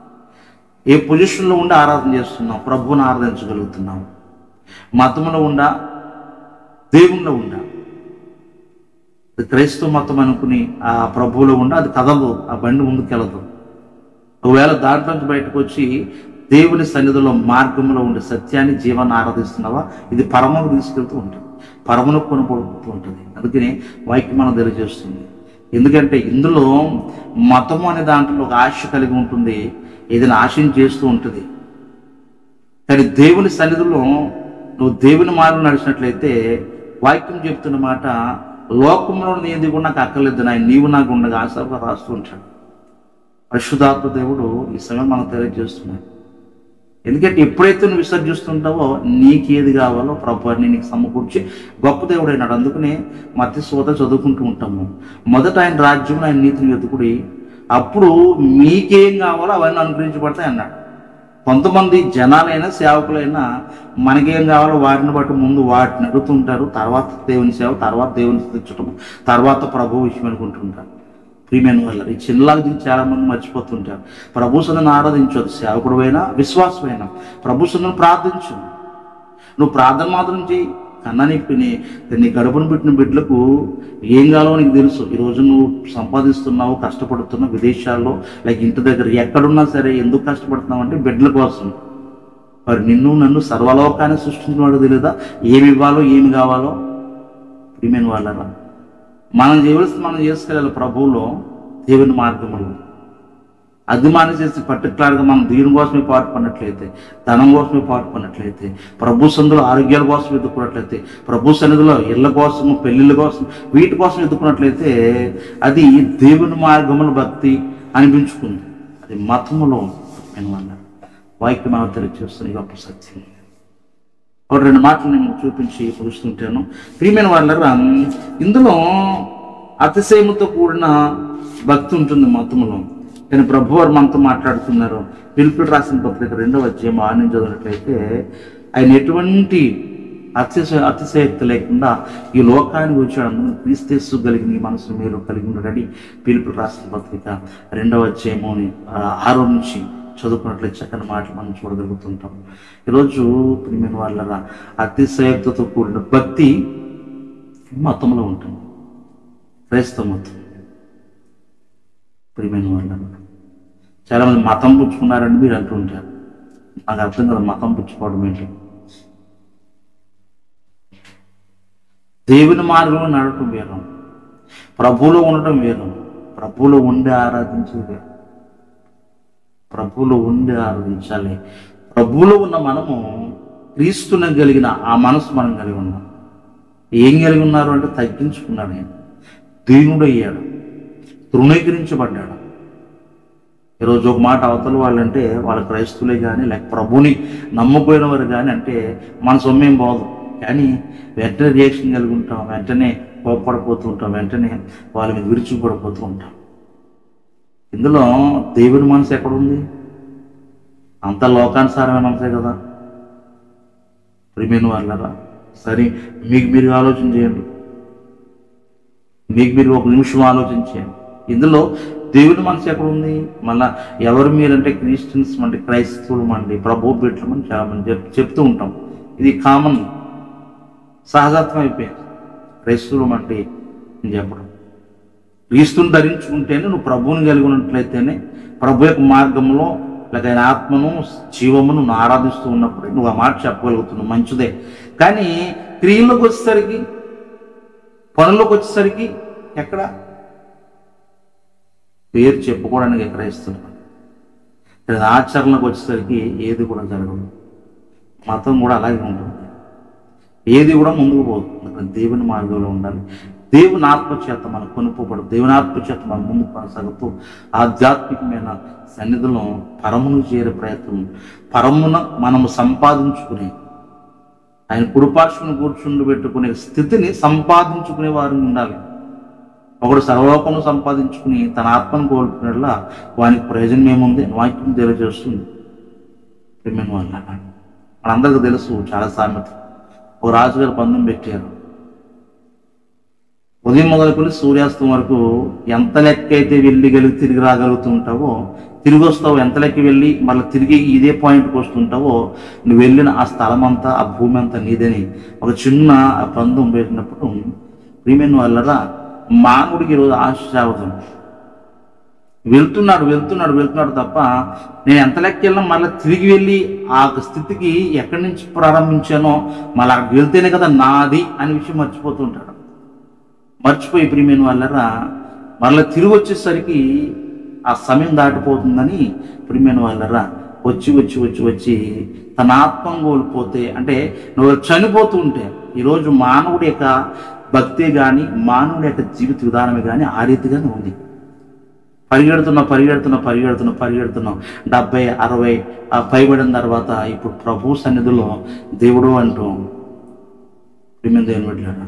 ఏ పొజిషన్లో ఉండి ఆరాధన చేస్తున్నాం ప్రభువుని ఆరాధించగలుగుతున్నాం మతంలో ఉండా దేవుణ్ణిలో ఉండా అది క్రైస్తవ మతం అనుకుని ఆ ప్రభువులో ఉండా అది కదలదు ఆ బండి ముందుకెళ్ళదు ఒకవేళ దాంట్లోంచి బయటకు వచ్చి దేవుని సన్నిధిలో మార్గంలో ఉండే సత్యాన్ని జీవాన్ని ఆరాధిస్తున్నావా ఇది పరమకు తీసుకెళ్తూ ఉంటుంది పరమును కొనపడుతూ ఉంటుంది అందుకని వాక్యం మనం తెలియజేస్తుంది ఎందుకంటే ఇందులో మతము అనే దాంట్లో ఒక ఆశ కలిగి ఉంటుంది ఏదైనా ఆశయం చేస్తూ ఉంటుంది కానీ దేవుని సన్నిధిలో నువ్వు దేవుని మార్గం నడిచినట్లయితే వాక్యం చెప్తున్న మాట లోకంలో ఏది కూడా నాకు అక్కర్లేదు నాయన నీవు నాకు ఉండగా ఆశాగా రాస్తూ ఉంటాడు పరిశుధాత్మ దేవుడు ఈ సమయం మనకు తెలియజేస్తున్నాడు ఎందుకంటే ఎప్పుడైతే నువ్వు విసర్జిస్తుంటావో నీకేది కావాలో ప్రభు అని నీకు సమకూర్చి గొప్ప దేవుడు అయినాడు అందుకనే మధ్య సోద చదువుకుంటూ ఉంటాము మొదట ఆయన రాజ్యం ఆయన నీతిని వెతుకుడి అప్పుడు మీకేం కావాలో అవన్నీ అనుగ్రహించబడతాయి అన్నాడు కొంతమంది జనాలైనా సేవకులైనా మనకేం కావాలో వాటిని బట్టి ముందు వాటిని అడుగుతుంటారు తర్వాత దేవుని సేవ తర్వాత దేవుని తెచ్చటం తర్వాత ప్రభు విషయం అనుకుంటుంటారు ప్రియమైన వాళ్ళ ఈ చిన్నలాగా దీన్ని చాలా మంది మర్చిపోతుంటారు ప్రభు సదను ఆరాధించదు సేవకుడు అయినా విశ్వాసమైనా ప్రభు సదను ప్రార్థించు నువ్వు ప్రార్థన మాత్రం చేయి కన్నా నీ నీ- నీ గడుపును పెట్టిన బిడ్డలకు ఏం కావాలో నీకు తెలుసు ఈరోజు నువ్వు సంపాదిస్తున్నావు కష్టపడుతున్నావు విదేశాల్లో లైక్ ఇంటి దగ్గర ఎక్కడున్నా సరే ఎందుకు కష్టపడుతున్నావు అంటే బిడ్డల కోసం మరి నిన్ను నన్ను సర్వలోకాన్ని సృష్టించిన వాడు తెలియదా ఏమి ఇవ్వాలో ఏమి కావాలో ప్రియమైన వాళ్ళరా మనం చేయవలసి మనం చేసుకెళ్ళాలి ప్రభువులో దేవుని మార్గములో అది మానేసేసి పర్టికులర్గా మనం దీని కోసమే పాటుపడినట్లయితే ధనం కోసమే పాటుపడినట్లయితే ప్రభు సందులో ఆరోగ్యాల కోసం ఎదుర్కొన్నట్లయితే ప్రభు సన్నిధిలో ఇళ్ళ కోసం పెళ్లిళ్ళ కోసం వీటి కోసం ఎదుర్కొన్నట్లయితే అది దేవుని మార్గముల భక్తి అనిపించుకుంది అది మతములో నేను అన్నాను వాక్యం మనం తెలియజేస్తున్న ఈ గొప్ప సత్యం ఒక రెండు మాటలు నేను చూపించి చూస్తుంటాను ప్రియమైన వాళ్ళ ఇందులో అతిశయముతో కూడిన భక్తి ఉంటుంది మతములో కానీ ప్రభు వారు మనతో మాట్లాడుతున్నారు పిలుపుడు రాసిన పత్రిక రెండవ అధ్యాయం ఆరు నుంచి చదివినట్లయితే ఆయన ఎటువంటి అతిశయ అతిశయక్తి లేకుండా ఈ లోకానికి వచ్చాడు అందులో క్రీస్తేసు కలిగిన ఈ మనసు మీరు కలిగి ఉండడని పిలుపుడు రాసిన పత్రిక రెండవ అధ్యాయము ఆ, ఆరో నుంచి చదువుకున్నట్లయితే చక్కని మాటలు మనం చూడగలుగుతుంటాం ఈరోజు ప్రియమైన వాళ్ళ అతిశయక్తతో కూడిన భక్తి మతంలో ఉంటుంది క్రైస్తవ మతం ప్రియమైన వాళ్ళ చాలా మంది మతం పుచ్చుకున్నారని మీరు అంటూ ఉంటారు నాకు అర్థం కదా మతం పుచ్చుకోవడం ఏంటి దేవుని మార్గంలో నడవటం వేరు ప్రభువులో ఉండటం వేరు ప్రభువులో ఉండి ఆరాధించేది వేరు. ప్రభువులో ఉండి ఆరాధించాలి ప్రభువులో ఉన్న మనము క్రీస్తుని కలిగిన ఆ మనసు మనం కలిగి ఉన్నాం ఏం కలిగి ఉన్నారు అంటే తగ్గించుకున్నాడు ఆయన దీనుడు అయ్యాడు తృణీకరించబడ్డాడు ఈరోజు ఒక మాట అవతల వాళ్ళంటే వాళ్ళ క్రైస్తువులే కానీ లేక ప్రభుని నమ్ముకోయిన వారు కానీ అంటే మన సొమ్మేం పోదు కానీ వెంటనే రియాక్షన్ కలిగి ఉంటాం వెంటనే కోప్పడిపోతూ ఉంటాం వెంటనే వాళ్ళ మీద విరుచుకుపడిపోతూ ఉంటాం ఇందులో దేవుని మనసు ఎక్కడుంది అంత లోకానుసారమైన మనసే కదా ప్రిమిన్ వాళ్ళరా సరే మీకు మీరు ఆలోచన చేయండి మీకు మీరు ఒక నిమిషం ఆలోచించేయండి ఇందులో దేవుని మనసు ఎక్కడ ఉంది మళ్ళా ఎవరు మీరంటే క్రిస్టియన్స్ అంటే క్రైస్తవులు అండి ప్రభు బిడ్డలు చాలా మంది చెప్ చెప్తూ ఉంటాం ఇది కామన్ సహజత్వం అయిపోయింది క్రైస్తవులు అంటే అని చెప్పడం క్రీస్తుని ధరించుకుంటేనే నువ్వు ప్రభువుని కలిగి ఉన్నట్లయితేనే ప్రభు యొక్క మార్గంలో లేక ఆయన ఆత్మను జీవమును నువ్వు ఆరాధిస్తూ ఉన్నప్పుడు నువ్వు ఆ మాట చెప్పగలుగుతున్నావు మంచిదే కానీ క్రియల్లోకి వచ్చేసరికి పనులకు వచ్చేసరికి ఎక్కడ పేరు చెప్పుకోవడానికి ఎక్కడ ఇస్తున్నారు లేదా ఆచరణకు వచ్చేసరికి ఏది కూడా జరగదు మతం కూడా అలాగే ఉంటుంది ఏది కూడా ముందుకు పోదు అందుకని దేవుని మార్గంలో ఉండాలి దేవుని ఆత్మచేత మనం కొనుక్కోబడు దేవుని ఆత్మచేత మనం ముందుకు కొనసాగుతూ ఆధ్యాత్మికమైన సన్నిధిలో పరమును చేరే ప్రయత్నం పరమున మనము సంపాదించుకునే ఆయన కుడిపార్శ్వను కూర్చుండి పెట్టుకునే స్థితిని సంపాదించుకునే వారు ఉండాలి ఒకడు సర్వలోకము సంపాదించుకుని తన ఆత్మను కోల్పోయినట్లా వానికి ప్రయోజనం ఏముంది అని వాక్యం తెలియజేస్తుంది ప్రేమైన వాళ్ళ మనందరికీ తెలుసు చాలా సామెత ఒక రాజుగారు పందెం పెట్టారు ఉదయం మొదలుకొని సూర్యాస్తం వరకు ఎంత లెక్క అయితే వెళ్ళి గలిగి తిరిగి రాగలుగుతుంటావో తిరిగి వస్తావు ఎంత లెక్క వెళ్ళి మళ్ళీ తిరిగి ఇదే పాయింట్కి వస్తుంటావో నువ్వు వెళ్ళిన ఆ స్థలం అంతా ఆ భూమి అంతా నీదని ఒక చిన్న ఆ పందెం పెట్టినప్పుడు ప్రియమైన వాళ్ళరా మానవుడికి ఈరోజు ఆశ సాగుతుంది వెళ్తున్నాడు వెళ్తున్నాడు వెళ్తున్నాడు తప్ప నేను ఎంత లెక్క వెళ్ళినా మళ్ళీ తిరిగి వెళ్ళి ఆ స్థితికి ఎక్కడి నుంచి ప్రారంభించానో మళ్ళీ అక్కడికి వెళ్తేనే కదా నాది అనే విషయం మర్చిపోతుంటాడు మర్చిపోయి ప్రియమైన వాళ్ళరా మళ్ళీ తిరిగి వచ్చేసరికి ఆ సమయం దాటిపోతుందని ప్రియమైన వాళ్ళరా వచ్చి వచ్చి వచ్చి వచ్చి తన ఆత్మం కోల్పోతే అంటే నువ్వు చనిపోతూ ఉంటే ఈరోజు మానవుడి యొక్క భక్తి కానీ మానవుడి యొక్క జీవిత విధానమే కానీ ఆ రీతిగానే ఉంది పరిగెడుతున్నా పరిగెడుతున్నా పరిగెడుతున్నా పరిగెడుతున్నాం డెబ్బై అరవై ఆ పైబడిన తర్వాత ఇప్పుడు ప్రభు సన్నిధిలో దేవుడు అంటూ ప్రియమైన దేవుని బిడ్డలారా,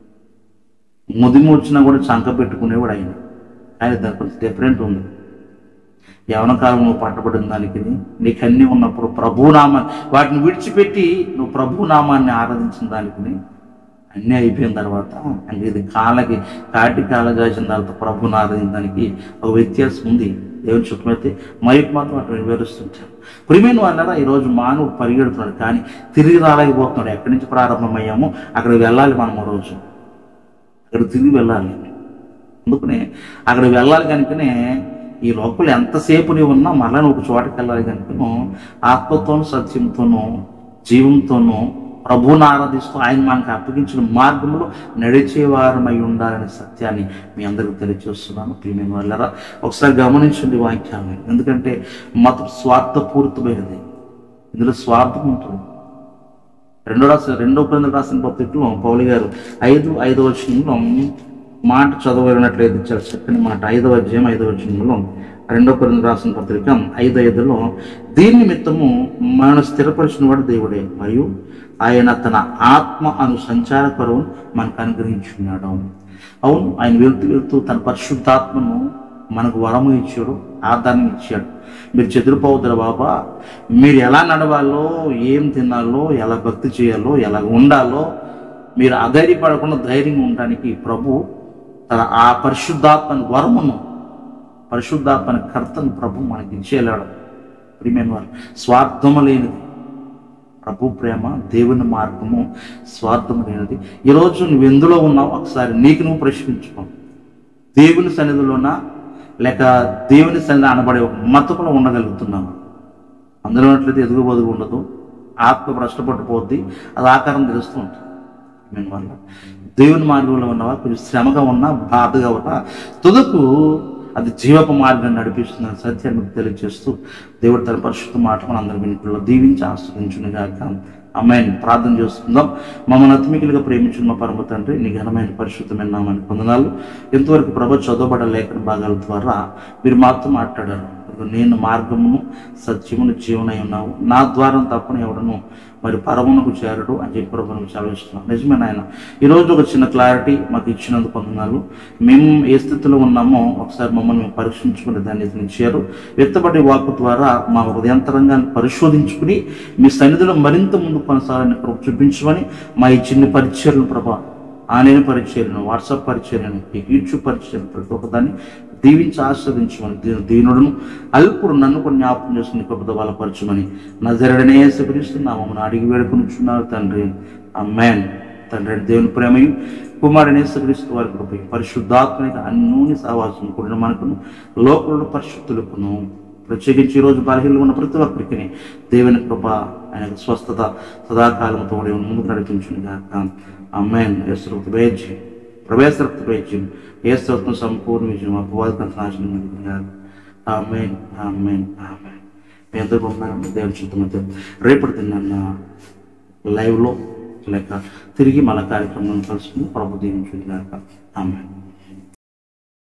ముదిమి వచ్చినా కూడా చంక పెట్టుకునేవాడు ఆయన ఆయన దాని కొంచెం డిఫరెంట్ ఉంది యవన కాలం నువ్వు పట్టబడిన దానికి నీకు అన్నీ ఉన్నప్పుడు ప్రభు నామాన్ని వాటిని విడిచిపెట్టి నువ్వు ప్రభు నామాన్ని ఆరాధించిన దానికి అన్నీ అయిపోయిన తర్వాత అంటే ఇది కాళ్ళకి కాటి కాళ్ళ కాసిన తర్వాత ప్రభుని ఆరాధించడానికి ఒక వ్యత్యాసం ఉంది దేవుని చుట్టమైతే మైక్ మాత్రం అక్కడ వివరిస్తుంటారు ప్రియమైన వాళ్ళరా ఈరోజు మానవుడు పరిగెడుతున్నాడు కానీ తిరిగి రాలేకపోతున్నాడు ఎక్కడి నుంచి ప్రారంభమయ్యామో అక్కడికి వెళ్ళాలి మనం ఓ రోజు అక్కడ తిరిగి వెళ్ళాలి అందుకనే అక్కడ వెళ్ళాలి కనుకనే ఈ లోపల ఎంతసేపు నీవు ఉన్నా మళ్ళా నువ్వు ఒక చోటకి వెళ్ళాలి కనుకను ఆత్మతోనూ సత్యంతోనూ జీవంతోనూ ప్రభువుని ఆరాధిస్తూ ఆయన మనకు అప్పగించిన మార్గంలో నడిచేవారమై ఉండాలనే సత్యాన్ని మీ అందరికీ తెలియజేస్తున్నాను ప్రియమైన వాళ్ళరా ఒకసారి గమనించండి వాక్యాన్ని ఎందుకంటే మత స్వార్థపూరితమైనది ఇందులో స్వార్థం ఉంటుంది రెండో రాసిన రెండో గ్రంథం రాసిన పత్రికలో పౌలి గారు ఐదు ఐదవ వచనంలో మాట చదవనట్లయితే చాలా చక్కని మాట ఐదవ అధ్యాయం ఐదవ వచనంలో రెండో గ్రంథం రాసిన పత్రిక ఐదు ఐదులో దీని నిమిత్తము మనను స్థిరపరిచిన వాడు దేవుడే మరియు ఆయన తన ఆత్మ అను సంచార కొరవు మనకు అనుగ్రహించున్నాడు అవును ఆయన వెళ్తూ వెళ్తూ తన పరిశుద్ధాత్మను మనకు వరము ఇచ్చాడు ఆధారం ఇచ్చాడు మీరు చెదిరిపోవద్దురా బాబా మీరు ఎలా నడవాలో ఏం తినాలో ఎలా భక్తి చేయాలో ఎలా ఉండాలో మీరు అధైర్యపడకుండా ధైర్యంగా ఉండడానికి ప్రభు తన ఆ పరిశుద్ధాత్మని వరమును పరిశుద్ధాత్మని కర్తను ప్రభు మనకి ఇచ్చేలాడు ప్రియమైన వారు స్వార్థము లేనిది ప్రభు ప్రేమ దేవుని మార్గము స్వార్థము లేనిది ఈరోజు నువ్వు ఎందులో ఉన్నావు ఒకసారి నీకు నువ్వు ప్రశ్నించుకో దేవుని సన్నిధిలోనా లేక దేవుని సన్నిధి అనబడే ఒక మతకులో ఉండగలుగుతున్నావు అందులో ఉన్నట్లయితే ఎదుగు బదుగు ఉండదు ఆత్మ భ్రష్టపట్టుపోద్ది అది ఆకారం తెలుస్తూ ఉంటుంది ఆమేన్ వల్ల దేవుని మార్గంలో ఉన్నవా కొంచెం శ్రమగా ఉన్నా బాధగా ఉన్నా తుదకు అది జీవపు మార్గాన్ని నడిపిస్తున్న సత్యాన్ని మీకు తెలియజేస్తూ దేవుడు తన పరిశుద్ధ మాట మన అందరి వినిపిల్లో దీవించి ఆస్వాదించును గాక అమ్మాయిని ప్రార్థన చేసుకుందాం మమ్మల్ని అతిమికులుగా ప్రేమించిన మా పరమ తండ్రి నీ ఘనమైన పరిశుద్ధమైన నామని పొందనాలు ఎంతవరకు ప్రభు చదవబడ లేఖన భాగాల ద్వారా మీరు మాతో మాట్లాడారు ఇదిగో నేను మార్గమును సత్యమును జీవనై ఉన్నావు నా ద్వారం తప్పని ఎవడను మరి పరమునకు చేరడు అని చెప్పి ప్రభుత్వం చదివిస్తున్నాం నిజమే నాయన ఈరోజు ఒక చిన్న క్లారిటీ మాకు ఇచ్చినందుకు పొందనాలు మేము ఏ స్థితిలో ఉన్నామో ఒకసారి మమ్మల్ని మేము పరీక్షించుకుని దాన్ని ఇచ్చారు వ్యక్తపడే వాకు ద్వారా మా హృదయంతరంగాన్ని పరిశోధించుకుని మీ సన్నిధిలో మరింత ముందు కొనసాగాలని ప్రభు చూపించమని మా ఈ చిన్న పరిచయలను ప్రభా ఆన్లైన్ పరిచయలను వాట్సాప్ పరిచయలను ఈ యూట్యూబ్ పరిచయలను ప్రతి ఒక్కదాన్ని దీవించి ఆస్వాదించమని దీ- దీనుడును అల్పుడు నన్ను కొన్ని జ్ఞాపకం చేసుకుని గొప్ప బలపరచమని నజరడనే శబరిస్తున్నామని అడిగి వేడుకొనిచున్నారు తండ్రి అమ్మాన్ తండ్రి దేవుని ప్రేమయు కుమారుని యేసుక్రీస్తు వారి కృపయు పరిశుద్ధాత్మక అన్నూని సహవాసం కూడిన మనకును లోకంలో పరిశుద్ధులకును ప్రత్యేకించి ఈ రోజు బలహీనలు ఉన్న ప్రతి ఒక్కరికి దేవుని కృప ఆయన స్వస్థత సదాకాలంతో ముందుకు నడిపించును గాక అమ్మాన్ యేసు వేచి ప్రవేశరక్త వేచి ఏస్తత్వం సంపూర్ణ విజయం అపవాదికంత నాశనం కలిగింది గాక ఆమెన్ ఆమెన్ ఆమెన్ మీ అందరూ ఉన్నారని దేవుని చిత్తమైతే రేపటి తిన్న లైవ్లో లేక తిరిగి మళ్ళా కార్యక్రమం కలుసుకుని ప్రభు దీవించుగాక ఆమెన్